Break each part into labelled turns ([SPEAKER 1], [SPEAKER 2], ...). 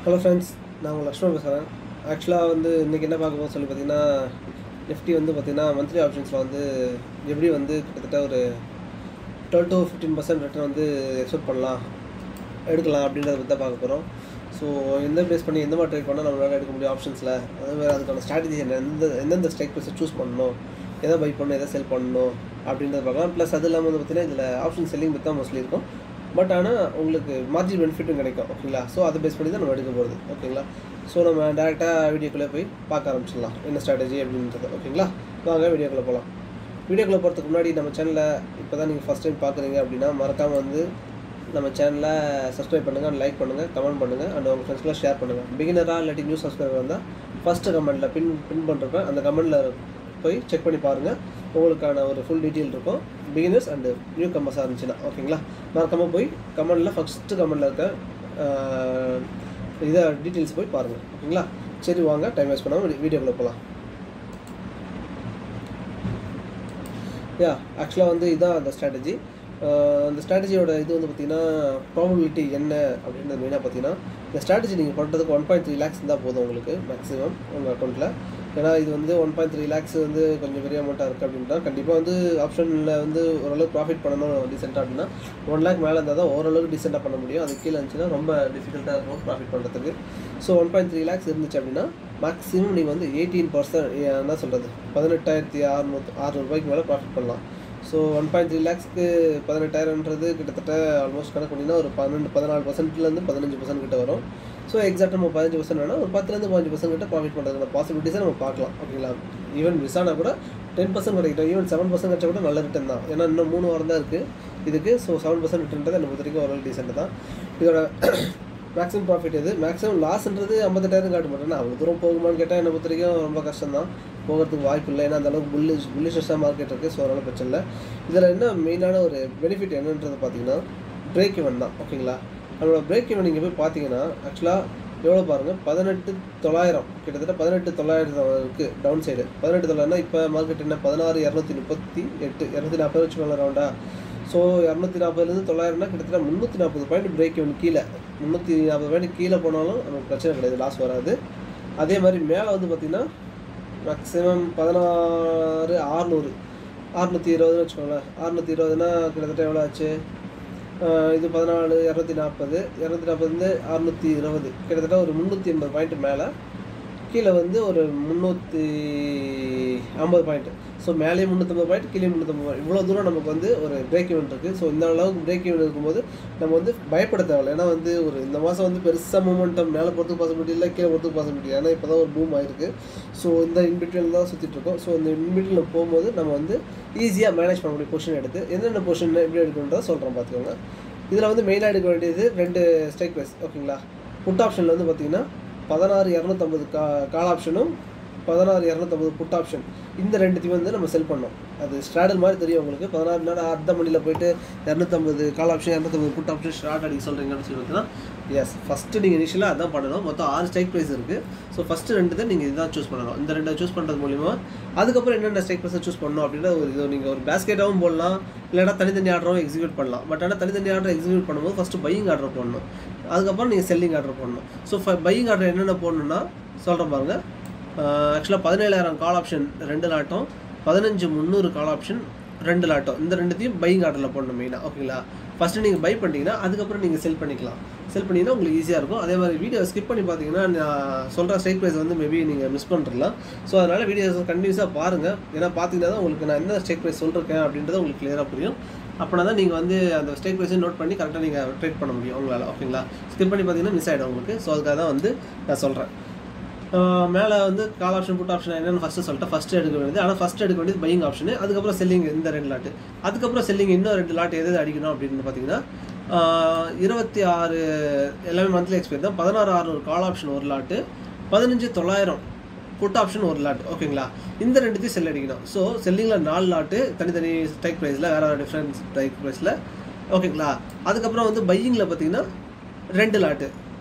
[SPEAKER 1] hello friends நான் உங்கள் லக்ஷ்மண் பேசுகிறேன் ஆக்சுவலாக வந்து இன்றைக்கி என்ன பார்க்க போகிறோம் சொல்லி பார்த்தீங்கன்னா நிஃப்டி வந்து பார்த்தீங்கன்னா மந்த்லி ஆப்ஷன்ஸில் வந்து எப்படி வந்து கிட்டத்தட்ட ஒரு twelve to fifteen percent return வந்து எக்ஸ்பெக்ட் பண்ணலாம் எடுக்கலாம் அப்படின்றத பற்றி தான் பார்க்க போகிறோம் ஸோ எந்த பேஸ் பண்ணி எந்த மாதிரி ட்ரை பண்ணால் நம்மளால் எடுக்க முடியும் ஆப்ஷன்ஸில் அதே மாதிரி அதுக்கான ஸ்ட்ராட்டஜி என்ன எந்த எந்தெந்த ஸ்ட்ரைக் ப்ரைஸை சூஸ் பண்ணணும் எதை பை பண்ணணும் எதை செல் பண்ணணும் அப்படின்றத பார்க்கலாம் ப்ளஸ் அது இல்லாமல் வந்து பார்த்தீங்கன்னா இதில் ஆப்ஷன் செல்லிங் பற்றி தான் மோஸ்ட்லி இருக்கும் பட் ஆனால் உங்களுக்கு மார்ஜின் பெனிஃபிட்டும் கிடைக்கும் ஓகேங்களா ஸோ அதை பேஸ் பண்ணி தான் நம்ம எடுக்க போகிறது ஓகேங்களா ஸோ நம்ம டேரெக்டாக வீடியோக்குள்ளே போய் பார்க்க ஆரம்பிச்சிடலாம் என்ன ஸ்ட்ராட்டஜி அப்படின்றது ஓகேங்களா வாங்க வீடியோக்குள்ளே போகலாம் வீடியோக்குள்ளே போகிறதுக்கு முன்னாடி நம்ம சேனலை இப்போ தான் நீங்கள் ஃபஸ்ட் டைம் பார்க்குறீங்க அப்படின்னா மறக்காமல் வந்து நம்ம சேனலை சப்ஸ்கிரைப் பண்ணுங்கள் லைக் பண்ணுங்கள் கமெண்ட் பண்ணுங்கள் அண்ட் உங்கள் ஃப்ரெண்ட்ஸ்க்குலாம் ஷேர் பண்ணுங்கள் பிகினராக இல்லாட்டி நியூ சப்ஸ்கிரைபர் வந்தால் ஃபஸ்ட்டு கமெண்ட்டில் பின் பின் பண்ணுறப்ப அந்த கமெண்ட்டில் போய் செக் பண்ணி பாருங்கள் உங்களுக்கான ஒரு ஃபுல் டீட்டெயில் இருக்கும் பிகினர்ஸ் அண்டு நியூ கம்மர்ஸாக இருந்துச்சுன்னா ஓகேங்களா மறக்காமல் போய் கமெண்டில் ஃபஸ்ட்டு கமெண்டில் இருக்க ஆஹ், இதை டீட்டெயில்ஸ் போய் பாருங்கள் ஓகேங்களா சரி வாங்க டைம் வேஸ்ட் பண்ணாமல் வீடியோக்குள்ளே போகலாம் யா ஆக்சுவலாக வந்து இதுதான் அந்த ஸ்ட்ராட்டஜி அந்த ஸ்ட்ராட்டஜியோட இது வந்து பார்த்தீங்கன்னா ப்ராபபிலிட்டி என்ன அப்படின்றது மெயினாக பார்த்தீங்கன்னா இந்த ஸ்ட்ராட்டஜி நீங்கள் பண்ணுறதுக்கு ஒன் பாயிண்ட் த்ரீ லேக்ஸ் இருந்தால் போதும் உங்களுக்கு மேக்ஸிமம் உங்கள் அக்கௌண்ட்டில் ஏன்னா இது வந்து ஒன் பாயிண்ட் த்ரீ லேக்ஸ் வந்து கொஞ்சம் பெரிய அமௌண்ட்டாக இருக்குது அப்படின்னா கண்டிப்பாக வந்து ஆப்ஷனில் வந்து ஓரளவுக்கு ப்ராஃபிட் பண்ணணும் டீசெண்டாக அப்படின்னா ஒன் லேக் மேலே இருந்தால் தான் ஓரளவுக்கு டீசெண்டாக பண்ண முடியும் அது கீழே இருந்துச்சுன்னா ரொம்ப டிஃபிகல்ட்டாக இருக்கும் ப்ராஃபிட் பண்ணுறதுக்கு so one point three lakhs இருந்துச்சு அப்படின்னா மேக்ஸிமம் நீங்கள் வந்து எயிட்டீன் பர்சன்ட் என்ன சொல்கிறது பதினெட்டாயிரத்தி அறுநூறு அறுநூறுபாய்க்கு மேலே ப்ராஃபிட் பண்ணலாம் ஸோ ஒன் பாயிண்ட் த்ரீ லேக்ஸ்க்கு பதினெட்டாயிரம்ன்றது கிட்டத்தட்ட ஆல்மோஸ்ட் கணக்கு பண்ணிங்கன்னா ஒரு பன்னெண்டு பதினாலு பர்சன்ட்லேருந்து பதினஞ்சு பர்சன்ட் கிட்ட வரும் ஸோ எக்ஸாக்டாக நம்ம பதினஞ்சு பர்சன்ட் வேணால் ஒரு பத்துலேருந்து பதினஞ்சு பர்சன்ட் கிட்ட ப்ராஃபிட் பண்ணுறதுக்கான பாசிபிலிட்டிஸை நம்ம பார்க்கலாம் ஓகேங்களா ஈவன் மிஸ் ஆனால் கூட டென் பர்சன்ட் கிடைக்கும் ஈவன் செவன் பர்சன்ட் கிடைச்சா கூட நல்ல ரிட்டன் தான் ஏன்னா இன்னும் மூணு வாரம் தான் இருக்குது இதுக்கு ஸோ செவன் பர்சன்ட் ரிட்டன்றது என்னை பொறுத்த வரைக்கும் ஓரளவு டீசென்ட் தான் இதோட மேக்ஸிமம் ப்ராஃபிட் எது மேக்ஸிமம் லாஸ்ன்றது ஐம்பத்தெட்டாயிரம் காட்ட மாட்டேன்னா அவ்வளோ தூரம் போகுமான்னு கேட்டால் என்னை பொறுத்த வரைக்கும் ரொம்ப கஷ்டம் தான் போகிறதுக்கு வாய்ப்பு இல்லை ஏன்னா அந்த அளவுக்கு புல்லிஷ் புல்லிஷஸாக மார்க்கெட் இருக்குது ஸோ அதனால் பிரச்சனை இல்லை இதில் என்ன மெயினான ஒரு பெனிஃபிட் என்னன்றது பார்த்தீங்கன்னா பிரேக் இவன் தான் ஓகேங்களா நம்மளோட பிரேக் இவன் நீங்கள் போய் பார்த்தீங்கன்னா ஆக்சுவலாக எவ்வளோ பாருங்கள் பதினெட்டு தொள்ளாயிரம் கிட்டத்தட்ட பதினெட்டு தொள்ளாயிரம் இருக்குது டவுன் சைடு பதினெட்டு தொள்ளாயிரம்னா இப்போ மார்க்கெட் என்ன பதினாறு இரநூத்தி முப்பத்தி எட்டு இரநூத்தி நாற்பது வச்சுக்கோங்களேன் ரவுண்டா ஸோ இரநூத்தி நாற்பதுலேருந்து தொள்ளாயிரம்னா கிட்டத்தட்ட முந்நூற்றி நாற்பது பாயிண்ட் பிரேக் இவன் கீழே முந்நூற்றி நாற்பது பாயிண்ட் கீழே போனாலும் நமக்கு பிரச்சனை கிடையாது லாஸ் வராது அதே மாதிரி மேலே வந்து பார்த்திங்கன்னா மேக்ஸிமம் பதினாறு ஆறுநூறு அறுநூற்றி இருபதுன்னு வச்சுக்கோங்களேன் அறுநூற்றி இருபதுனா கிட்டத்தட்ட எவ்வளோ ஆச்சு ஆஹ் இது பதினாலு இரநூத்தி நாற்பது இரநூத்தி நாற்பதுலேருந்து அறுநூற்றி இருபது கிட்டத்தட்ட ஒரு முந்நூற்றி எண்பது பாயிண்ட் மேலே கீழே வந்து ஒரு முந்நூற்றி ஐம்பது பாயிண்ட் ஸோ மேலேயும் முந்நூற்றம்பது பாயிண்ட் கீழே முந்நூற்றம்பது பாயிண்ட் இவ்வளோ தூரம் நமக்கு வந்து ஒரு பிரேக் ஈவெண்ட் இருக்குது ஸோ இந்த அளவுக்கு பிரேக் ஈவெண்ட் இருக்கும்போது நம்ம வந்து பயப்பட தேவையில்லை ஏன்னா வந்து ஒரு இந்த மாதம் வந்து பெருசாக மூமெண்டம் மேலே போகிறதுக்கு பாசிபிலிட்டி இல்லை கீழே போகிறதுக்கு பாசிபிலிட்டி ஏன்னா இப்போ தான் ஒரு பூம் ஆயிருக்கு ஸோ இந்த இன்பிட்வீன் தான் சுற்றிட்டு இருக்கோம் ஸோ இந்த இன்பிட்வீனில் போகும்போது நம்ம வந்து ஈஸியாக மேனேஜ் பண்ண முடியும் பொசிஷன் எடுத்து என்னென்ன பொசிஷன் எப்படி எடுக்கணுன்றதை சொல்கிறேன் பார்த்துக்கோங்க இதில் வந்து மெயினாக எடுக்க வேண்டியது ரெண்டு ஸ்ட்ரைக் ப்ரைஸ் ஓகேங்களா புட் ஆப்ஷனில் வந்து பார்த்தீங்கன்னா பதினாறு இரநூத்தம்பது கா கால் ஆப்ஷனும் பதினாறு இரநூத்தம்பது புட் ஆப்ஷன் இந்த ரெண்டுத்தையும் வந்து நம்ம செல் பண்ணோம் அது ஸ்ட்ராடல் மாதிரி தெரியும் உங்களுக்கு பதினாறு நாள் அர்த்த மணியில் போயிட்டு இரநூத்தம்பது கால் ஆப்ஷன் இரநூத்தம்பது புட் ஆப்ஷன் ஸ்டார்ட் அடிக்க சொல்கிறீங்கன்னு சொல்லி பார்த்தீங்கன்னா எஸ் ஃபஸ்ட்டு நீங்கள் இனிஷியலாக அதான் பண்ணணும் மொத்தம் ஆறு ஸ்ட்ரைக் ப்ரைஸ் இருக்குது ஸோ ஃபஸ்ட்டு ரெண்டு தான் நீங்கள் இதுதான் சூஸ் பண்ணணும் இந்த ரெண்டை சூஸ் பண்ணுறது மூலிமா அதுக்கப்புறம் என்னென்ன ஸ்ட்ரைக் ப்ரைஸை சூஸ் பண்ணணும் அப்படின்ற ஒரு இது நீங்கள் ஒரு பேஸ்கெட்டாகவும் போடலாம் இல்லைனா தனித்தனி ஆர்டரும் எக்ஸிக்யூட் பண்ணலாம் பட் ஆனால் தனித்தனி ஆர்டர் எக்ஸிக்யூட் பண்ணும்போது ஃபஸ்ட்டு பையிங் ஆர்டர் போடணும் அதுக்கப்புறம் நீங்கள் செல்லிங் ஆர்டர் போடணும் ஸோ பையிங் ஆர்டர் என்னென்ன போடணும்னா சொல்கிறேன் பாருங்கள் ஆக்சுவலாக பதினேழாயிரம் கால் ஆப்ஷன் ரெண்டு லாட்டம் பதினஞ்சு முந்நூறு கால் ஆப்ஷன் ரெண்டு லாட்டம் இந்த ரெண்டுத்தையும் பையிங் ஆர்டரில் போடணும் மெயினாக ஓகேங்களா ஃபஸ்ட்டு நீங்கள் பை பண்ணிட்டீங்கன்னா அதுக்கப்புறம் நீங்கள் செல் பண்ணிக்கலாம் செல் பண்ணிங்கன்னா உங்களுக்கு ஈஸியாக இருக்கும் அதே மாதிரி வீடியோ ஸ்கிப் பண்ணி பார்த்தீங்கன்னா நான் சொல்கிற ஸ்ட்ரைக் ப்ரைஸ் வந்து மேபி நீங்கள் மிஸ் பண்ணுறலாம் ஸோ அதனால் வீடியோஸ் கண்டினியூஸாக பாருங்கள் ஏன்னா பார்த்தீங்கன்னா தான் உங்களுக்கு நான் என்ன ஸ்ட்ரைக் ப்ரைஸ் சொல்லிருக்கேன் அப்படின்றது உங்களுக்கு கிளியராக புரியும் அப்படின்னா தான் நீங்கள் வந்து அந்த ஸ்ட்ரைக் ப்ரைஸை நோட் பண்ணி கரெக்டாக நீங்கள் ட்ரேட் பண்ண முடியும் உங்களால் ஓகேங்களா ஸ்கிப் பண்ணி பார்த்தீங்கன்னா மிஸ் ஆகிடும் உங்களுக்கு ஸோ அதுக்காக தான் வந்து நான் சொல்கிறேன் மேலே வந்து கால் ஆப்ஷன் புட் ஆப்ஷன் என்னென்னு ஃபஸ்ட்டு சொல்லிட்டு ஃபஸ்ட்டு எடுக்க வேண்டியது ஆனால் ஃபஸ்ட் எடுக்க வேண்டியது பையிங் ஆப்ஷன் அதுக்கப்புறம் செல்லிங் இந்த ரெண்டு லாட்டு அதுக்கப்புறம் செல்லிங் இன்னும் ரெண்டு லாட் எது எது அடிக்கணும் அப்படின்னு பார்த்தீங்கன்னா ஆஹ் இருபத்தி ஆறு எல்லாமே மந்த்லி எக்ஸ்பைர் தான் பதினாறு அறுநூறு கால் ஆப்ஷன் ஒரு லாட்டு பதினஞ்சு தொள்ளாயிரம் புட் ஆப்ஷன் ஒரு லாட் ஓகேங்களா இந்த ரெண்டுத்தையும் செல் அடிக்கணும் ஸோ செல்லிங்கில் நாலு லாட்டு தனித்தனி ஸ்ட்ரைக் ப்ரைஸில் வேறு வேறு டிஃப்ரெண்ட் ஸ்ட்ரைக் ப்ரைஸில் ஓகேங்களா அதுக்கப்புறம் வந்து பையிங்கில் பார்த்தீங்கன்னா ரெண்டு லாட்டு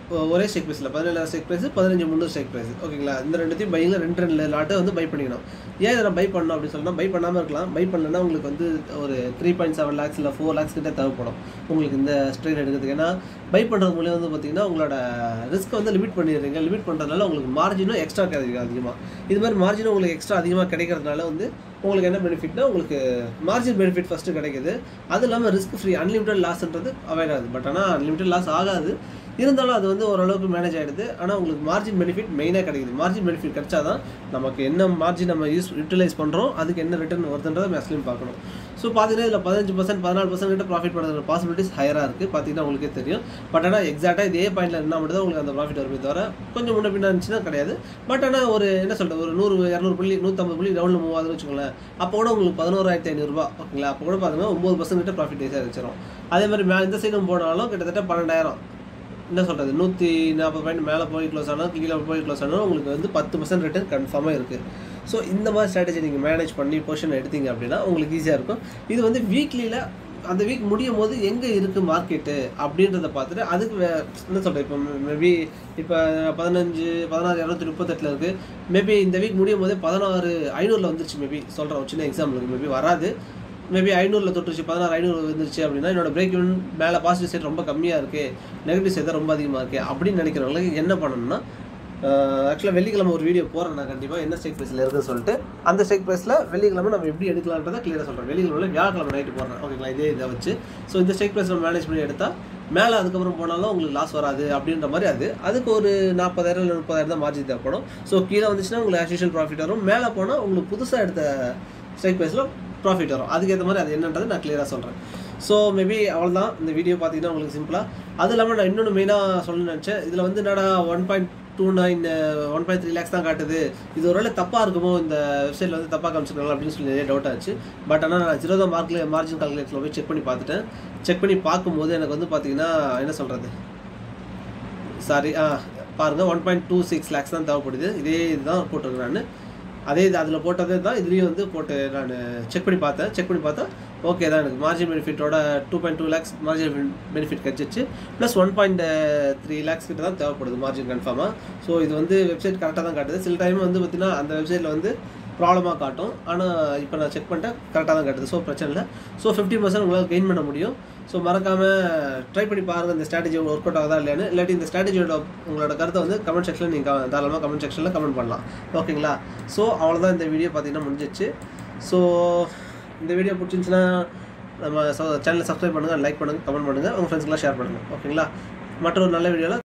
[SPEAKER 1] ஒ- ஒரே ஸ்ட்ரைக் ப்ரைஸில் பதினேழாயிரம் ஸ்ட்ரைக் ப்ரைஸ் பதினஞ்சு முந்நூறு ஸ்ட்ரைக் ப்ரைஸ் ஓகேங்களா இந்த ரெண்டுத்தையும் பையில் ரெண்டு ரெண்டு லாட்டை வந்து பை பண்ணிக்கணும் ஏன் இதை பை பண்ணணும் அப்படின்னு சொன்னால் பை பண்ணாமல் இருக்கலாம் பை பண்ணலன்னா உங்களுக்கு வந்து ஒரு த்ரீ பாயிண்ட் செவன் லேக்ஸ் இல்லை ஃபோர் லேக்ஸ் கிட்ட தேவைப்படும் உங்களுக்கு இந்த ஸ்ட்ரெயின் எடுக்கிறதுக்கு ஏன்னா பை பண்ணுறது மூலியம் வந்து பார்த்தீங்கன்னா உங்களோட ரிஸ்க்கை வந்து லிமிட் பண்ணிடுறீங்க லிமிட் பண்ணுறதுனால உங்களுக்கு மார்ஜினும் எக்ஸ்ட்ரா கிடைக்கும் அதிகமாக இது மாதிரி மார்ஜினும் உங்களுக்கு எக்ஸ்ட்ரா அதிகமாக கிடைக்கிறதுனால வந்து உங்களுக்கு என்ன பெனிஃபிட்னா உங்களுக்கு மார்ஜின் பெனிஃபிட் ஃபஸ்ட்டு கிடைக்குது அது இல்லாமல் ரிஸ்க் ஃப்ரீ அன்லிமிட்டட் லாஸ்ன்றது அவாய்ட் ஆகுது பட் ஆனால் அன்லிமிட்டட் லாஸ் ஆகாது இருந்தாலும் அது வந்து ஓரளவுக்கு மேனேஜ் ஆகிடுது ஆனால் உங்களுக்கு மார்ஜின் பெனிஃபிட் மெயினாக கிடைக்குது மார்ஜின் பெனிஃபிட் கிடைச்சாதான் நமக்கு என்ன மார்ஜின் நம்ம யூஸ் யூட்டிலைஸ் பண்ணுறோம் அதுக்கு என்ன ரிட்டர்ன் வருதுன்றதை மேக்ஸிமம் பார்க்கணும் ஸோ பார்த்தீங்கன்னா இதில் பதினஞ்சு பர்சன்ட் பதினாலு பர்சன்ட் கிட்ட ப்ராஃபிட் பண்ணுற பாசிபிலிட்டிஸ் ஹையராக இருக்குது பார்த்தீங்கன்னா உங்களுக்கே தெரியும் பட் ஆனால் எக்ஸாக்டாக இதே பாயிண்டில் இருந்தால் மட்டும் தான் உங்களுக்கு அந்த ப்ராஃபிட் வருமே தவிர கொஞ்சம் முன்ன பின்ன இருந்துச்சுன்னா கிடையாது பட் ஆனால் ஒரு என்ன சொல்கிறது ஒரு நூறு இரநூறு புள்ளி நூற்றம்பது புள்ளி ரவுண்டில் மூவ் ஆகுதுன்னு வச்சுக்கோங்களேன் அப்போ கூட உங்களுக்கு பதினோராயிரத்தி ஐநூறுரூபா ஓகேங்களா அப்போ கூட பார்த்தீங்கன்னா ஒம்பது பர்சன்ட் கிட்ட ப்ராஃபிட் டேஸாக வச்சிரும் அதே மாதிரி மே இந்த சைடும் போனாலும் கிட்டத்தட்ட பன்னெண்டாயிரம் என்ன சொல்கிறது நூற்றி நாற்பது பாயிண்ட் மேலே போய் க்ளோஸ் ஆனால் கீழே போய் க்ளோஸ் ஆனாலும் உங்களுக்கு வந்து பத்து பர்சன்ட் ரிட்டர்ன் கன்ஃபார்மாக இருக்குது ஸோ இந்த மாதிரி ஸ்ட்ராட்டஜி நீங்கள் மேனேஜ் பண்ணி பொசிஷன் எடுத்தீங்க அப்படின்னா உங்களுக்கு ஈஸியாக இருக்கும் இது வந்து வீக்லியில் அந்த வீக் முடியும் போது எங்கே இருக்குது மார்க்கெட்டு அப்படின்றத பார்த்துட்டு அதுக்கு வே என்ன சொல்கிறேன் இப்போ மேபி இப்போ பதினஞ்சு பதினாறு இரநூத்தி முப்பத்தெட்டில் இருக்குது மேபி இந்த வீக் முடியும் போதே பதினாறு ஐநூறில் வந்துருச்சு மேபி சொல்கிறேன் ஒரு சின்ன எக்ஸாம்பிளுக்கு மேபி வராது மேபி ஐநூறில் தொட்டுருச்சு பதினாறு ஐநூறு வந்துருச்சு அப்படின்னா என்னோட பிரேக் இவன் மேலே பாசிட்டிவ் சைட் ரொம்ப கம்மியாக இருக்குது நெகட்டிவ் சைட் தான் ரொம்ப அதிகமாக இருக்குது அப்படின்னு நினைக்கிறவங்களுக்கு என்ன பண்ணணும்னா ஆக்சுவலாக வெள்ளிக்கிழமை ஒரு வீடியோ போடுறேன் நான் கண்டிப்பாக என்ன ஸ்டேக் ப்ரைஸில் இருக்குன்னு சொல்லிட்டு அந்த ஸ்டேக் ப்ரைஸில் வெள்ளிக்கிழமை நம்ம எப்படி எடுக்கலான்றதை கிளியராக சொல்கிறேன் வெள்ளிக்கிழமை வியாழக்கிழமை நைட்டு போடுறேன் ஓகேங்களா இதே இதை வச்சு ஸோ இந்த ஸ்டேக் ப்ரைஸ் நம்ம மேனேஜ் பண்ணி எடுத்தால் மேலே அதுக்கப்புறம் போனாலும் உங்களுக்கு லாஸ் வராது அப்படின்ற மாதிரி அது அதுக்கு ஒரு நாற்பதாயிரம் இல்லை முப்பதாயிரம் தான் மார்ஜின் தேவைப்படும் ஸோ கீழே வந்துச்சுன்னா உங்களுக்கு ஆஸ் ப்ராஃபிட் வரும் மேலே போனால் உங்களுக்கு புதுசாக எடுத்த ஸ்ட்ரைக் ப்ரைஸில் ப்ராஃபிட் வரும் அதுக்கேற்ற மாதிரி அது என்னன்றது நான் கிளியராக சொல்கிறேன் ஸோ மேபி அவ்வளோதான் இந்த வீடியோ பார்த்தீங்கன்னா உங்களுக்கு சிம்பிளாக அது இல்லாமல் நான் இன்னொன்று மெயினாக சொல்ல நினச்சேன் இதில் வந்து என்னடா one point two nine one point three lakhs தான் காட்டுது இது ஒருவேளை தப்பாக இருக்குமோ இந்த வெப்சைட்டில் வந்து தப்பாக காமிச்சிருக்காங்க அப்படின்னு சொல்லி நிறைய டவுட் ஆச்சு பட் ஆனால் நான் ஜீரோ தான் மார்க்கில் மார்ஜின் கால்குலேட்டரில் போய் செக் பண்ணி பார்த்துட்டேன் செக் பண்ணி பார்க்கும்போது எனக்கு வந்து பார்த்தீங்கன்னா என்ன சொல்கிறது சாரி ஆ பாருங்கள் one point two six lakhs தான் தேவைப்படுது இதே இதுதான் போட்டிருக்கேன் நான் அதே இது அதில் போட்டதே தான் இதுலேயும் வந்து போட்டு நான் செக் பண்ணி பார்த்தேன் செக் பண்ணி பார்த்தா ஓகே தான் எனக்கு மார்ஜின் பெனிஃபிட்டோட two point two lakhs margin benefit கிடச்சிச்சு plus one point three lakhs கிட்ட தான் தேவைப்படுது மார்ஜின் கன்ஃபார்மாக ஸோ இது வந்து வெப்சைட் கரெக்டாக தான் காட்டுது சில டைம் வந்து பார்த்தீங்கன்னா அந்த வெப்சைட்டில் வந்து ப்ராப்ளமாக காட்டும் ஆனால் இப்போ நான் செக் பண்ணிட்டேன் கரெக்டாக தான் காட்டுது ஸோ பிரச்சனை இல்லை ஸோ ஃபிஃப்டி பர்சன்ட் உங்களால் கெயின் பண்ண முடியும் ஸோ மறக்காமல் ட்ரை பண்ணி பாருங்கள் இந்த ஸ்ட்ராட்டஜி ஒர்க் அவுட் ஆகுதா இல்லையான்னு இல்லாட்டி இந்த ஸ்ட்ராட்டஜியோட உங்களோட கருத்தை வந்து கமெண்ட் செக்ஷனில் நீங்கள் தாராளமாக கமெண்ட் செக்ஷனில் கமெண்ட் பண்ணலாம் ஓகேங்களா ஸோ அவ்வளோதான் இந்த வீடியோ பார்த்தீங்கன்னா முடிஞ்சிச்சு ஸோ இந்த வீடியோ பிடிச்சிருந்துச்சுன்னா நம்ம சேனலை சப்ஸ்கிரைப் பண்ணுங்கள் லைக் பண்ணுங்கள் கமெண்ட் பண்ணுங்கள் உங்கள் ஃப்ரெண்ட்ஸ்க்கெலாம் ஷேர் பண்ணுங்கள் ஓகேங்களா மற்றொரு நல்ல வீடியோவில்